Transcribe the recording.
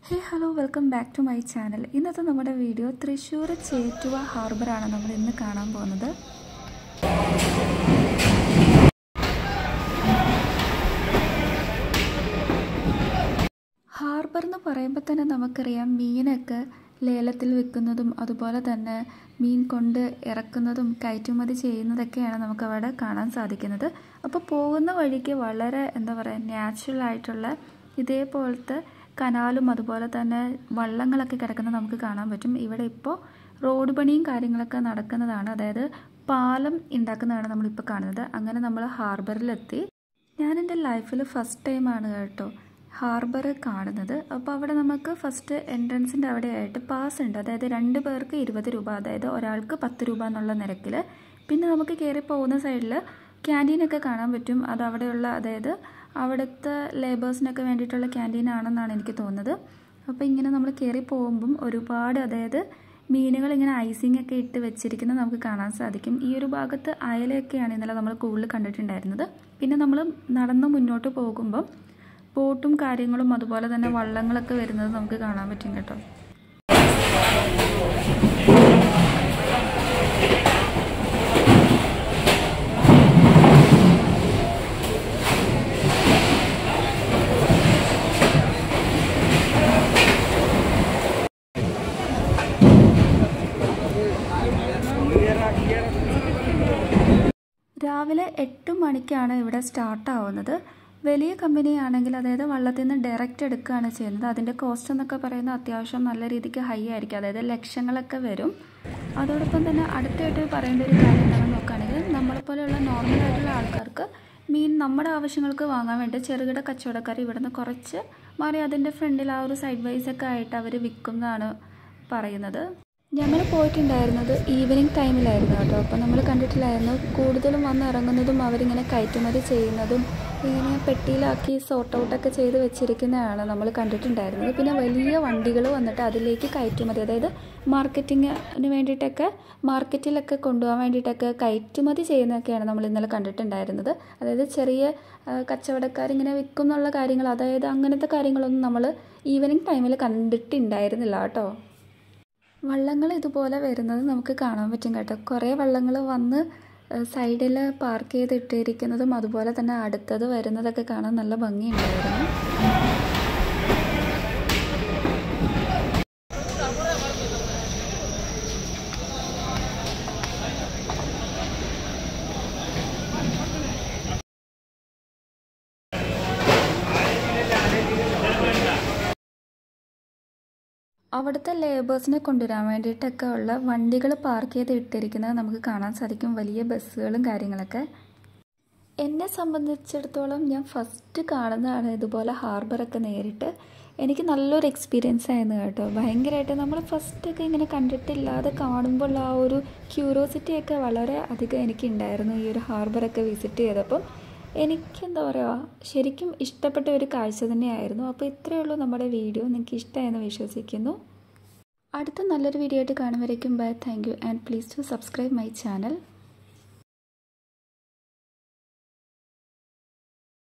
hey hello welcome back to my channel ഇന്നത്തെ നമ്മുടെ video Thrissur Chettuva ഹാർബറാണ് നമ്മൾ ഇന്ന് കാണാൻ പോകുന്നത് ഹാർബർ എന്ന് പറയുമ്പോൾ തന്നെ നമുക്കറിയാം മീനൊക്കെ ലേലത്തിൽ വെക്കുന്നതും അതുപോലെ തന്നെ മീൻ കൊണ്ട് ഇറക്കുന്നതും കയറ്റുമതി ചെയ്യുന്നതൊക്കെയാണ് നമുക്ക് അവിടെ കാണാൻ സാധിക്കുന്നത് അപ്പോൾ പോകുന്ന വഴിക്ക് വളരെ എന്താ പറയുക നാച്ചുറൽ ആയിട്ടുള്ള ഇതേപോലത്തെ കനാലും അതുപോലെ തന്നെ വള്ളങ്ങളൊക്കെ കിടക്കുന്നത് നമുക്ക് കാണാൻ പറ്റും ഇവിടെ ഇപ്പോൾ റോഡ് പണിയും കാര്യങ്ങളൊക്കെ നടക്കുന്നതാണ് അതായത് പാലം ഉണ്ടാക്കുന്നതാണ് നമ്മളിപ്പോൾ കാണുന്നത് അങ്ങനെ നമ്മൾ ഹാർബറിലെത്തി ഞാൻ എൻ്റെ ലൈഫിൽ ഫസ്റ്റ് ടൈമാണ് കേട്ടോ ഹാർബർ കാണുന്നത് അപ്പോൾ അവിടെ നമുക്ക് ഫസ്റ്റ് എൻട്രൻസിൻ്റെ അവിടെയായിട്ട് പാസ് ഉണ്ട് അതായത് രണ്ട് പേർക്ക് ഇരുപത് രൂപ അതായത് ഒരാൾക്ക് പത്ത് രൂപ എന്നുള്ള നിരക്കിൽ പിന്നെ നമുക്ക് കയറി പോകുന്ന സൈഡിൽ ക്യാൻറ്റീനൊക്കെ കാണാൻ പറ്റും അത് അവിടെയുള്ള അതായത് അവിടുത്തെ ലേബേഴ്സിനൊക്കെ വേണ്ടിയിട്ടുള്ള ക്യാൻറ്റീൻ ആണെന്നാണ് എനിക്ക് തോന്നുന്നത് അപ്പോൾ ഇങ്ങനെ നമ്മൾ കയറി പോകുമ്പം ഒരുപാട് അതായത് മീനുകൾ ഇങ്ങനെ ഐസിംഗ് ഒക്കെ ഇട്ട് വെച്ചിരിക്കുന്നത് നമുക്ക് കാണാൻ സാധിക്കും ഈ ഒരു ഭാഗത്ത് അയലയൊക്കെയാണ് ഇന്നലെ നമ്മൾ കൂടുതൽ കണ്ടിട്ടുണ്ടായിരുന്നത് പിന്നെ നമ്മൾ നടന്ന് മുന്നോട്ട് പോകുമ്പം ബോട്ടും കാര്യങ്ങളും അതുപോലെ തന്നെ വള്ളങ്ങളൊക്കെ വരുന്നത് നമുക്ക് കാണാൻ പറ്റും കേട്ടോ രാവിലെ എട്ട് മണിക്കാണ് ഇവിടെ സ്റ്റാർട്ട് ആവുന്നത് വലിയ കമ്പനിയാണെങ്കിൽ അതായത് വള്ളത്തിൽ നിന്ന് ഡയറക്റ്റ് എടുക്കുകയാണ് ചെയ്യുന്നത് അതിൻ്റെ കോസ്റ്റ് എന്നൊക്കെ പറയുന്നത് അത്യാവശ്യം നല്ല രീതിക്ക് ഹൈ ആയിരിക്കും അതായത് ലക്ഷങ്ങളൊക്കെ വരും അതോടൊപ്പം തന്നെ അടുത്തായിട്ട് പറയേണ്ട ഒരു കാര്യം എന്താണെന്ന് നോക്കുകയാണെങ്കിൽ നമ്മളെപ്പോലെയുള്ള നോർമൽ ആയിട്ടുള്ള ആൾക്കാർക്ക് മീൻ നമ്മുടെ ആവശ്യങ്ങൾക്ക് വാങ്ങാൻ വേണ്ടി ചെറുകിട കച്ചവടക്കാർ ഇവിടുന്ന് കുറച്ച് മാറി അതിൻ്റെ ഫ്രണ്ടിൽ ആ ഒരു സൈഡ് വൈസ് ഒക്കെ ആയിട്ട് അവർ വിൽക്കുന്നതാണ് പറയുന്നത് ഞങ്ങൾ പോയിട്ടുണ്ടായിരുന്നത് ഈവനിങ് ടൈമിലായിരുന്നു കേട്ടോ അപ്പോൾ നമ്മൾ കണ്ടിട്ടില്ലായിരുന്നു കൂടുതലും വന്ന് ഇറങ്ങുന്നതും അവരിങ്ങനെ കയറ്റുമതി ചെയ്യുന്നതും ഇങ്ങനെ പെട്ടിയിലാക്കി സോർട്ട് ഔട്ടൊക്കെ ചെയ്ത് വെച്ചിരിക്കുന്നതാണ് നമ്മൾ കണ്ടിട്ടുണ്ടായിരുന്നത് പിന്നെ വലിയ വണ്ടികൾ വന്നിട്ട് അതിലേക്ക് കയറ്റുമതി അതായത് മാർക്കറ്റിങ്ങിന് വേണ്ടിയിട്ടൊക്കെ മാർക്കറ്റിലൊക്കെ കൊണ്ടുപോകാൻ വേണ്ടിയിട്ടൊക്കെ കയറ്റുമതി ചെയ്യുന്നതൊക്കെയാണ് നമ്മൾ ഇന്നലെ കണ്ടിട്ടുണ്ടായിരുന്നത് അതായത് ചെറിയ കച്ചവടക്കാരിങ്ങനെ വിൽക്കും എന്നുള്ള കാര്യങ്ങൾ അതായത് അങ്ങനത്തെ കാര്യങ്ങളൊന്നും നമ്മൾ ഈവനിങ് ടൈമിൽ കണ്ടിട്ടുണ്ടായിരുന്നില്ല കേട്ടോ വള്ളങ്ങൾ ഇതുപോലെ വരുന്നത് നമുക്ക് കാണാൻ പറ്റും കേട്ടോ കുറേ വള്ളങ്ങൾ വന്ന് സൈഡിൽ പാർക്ക് ചെയ്തിട്ടിരിക്കുന്നതും അതുപോലെ തന്നെ അടുത്തത് വരുന്നതൊക്കെ കാണാൻ നല്ല ഭംഗിയുണ്ടായിരുന്നു അവിടുത്തെ ലേബേഴ്സിനെ കൊണ്ടുവരാൻ വേണ്ടിയിട്ടൊക്കെ ഉള്ള വണ്ടികൾ പാർക്ക് ചെയ്ത് ഇട്ടിരിക്കുന്നത് നമുക്ക് കാണാൻ സാധിക്കും വലിയ ബസ്സുകളും കാര്യങ്ങളൊക്കെ എന്നെ സംബന്ധിച്ചിടത്തോളം ഞാൻ ഫസ്റ്റ് കാണുന്നതാണ് ഇതുപോലെ ഹാർബറൊക്കെ നേരിട്ട് എനിക്ക് നല്ലൊരു എക്സ്പീരിയൻസ് ആയിരുന്നു കേട്ടോ ഭയങ്കരമായിട്ട് നമ്മൾ ഫസ്റ്റൊക്കെ ഇങ്ങനെ കണ്ടിട്ടില്ലാതെ കാണുമ്പോൾ ആ ഒരു ക്യൂരിയോസിറ്റി ഒക്കെ വളരെ അധികം എനിക്കുണ്ടായിരുന്നു ഈ ഒരു ഹാർബറൊക്കെ വിസിറ്റ് ചെയ്തപ്പം എനിക്കെന്താ പറയുക ശരിക്കും ഇഷ്ടപ്പെട്ട ഒരു കാഴ്ച തന്നെയായിരുന്നു അപ്പോൾ ഇത്രയേ ഉള്ളൂ നമ്മുടെ വീഡിയോ നിങ്ങൾക്ക് ഇഷ്ടമായെന്ന് വിശ്വസിക്കുന്നു അടുത്ത നല്ലൊരു വീഡിയോ ആയിട്ട് കാണുമ്പോഴേക്കും bye thank you and please to subscribe my channel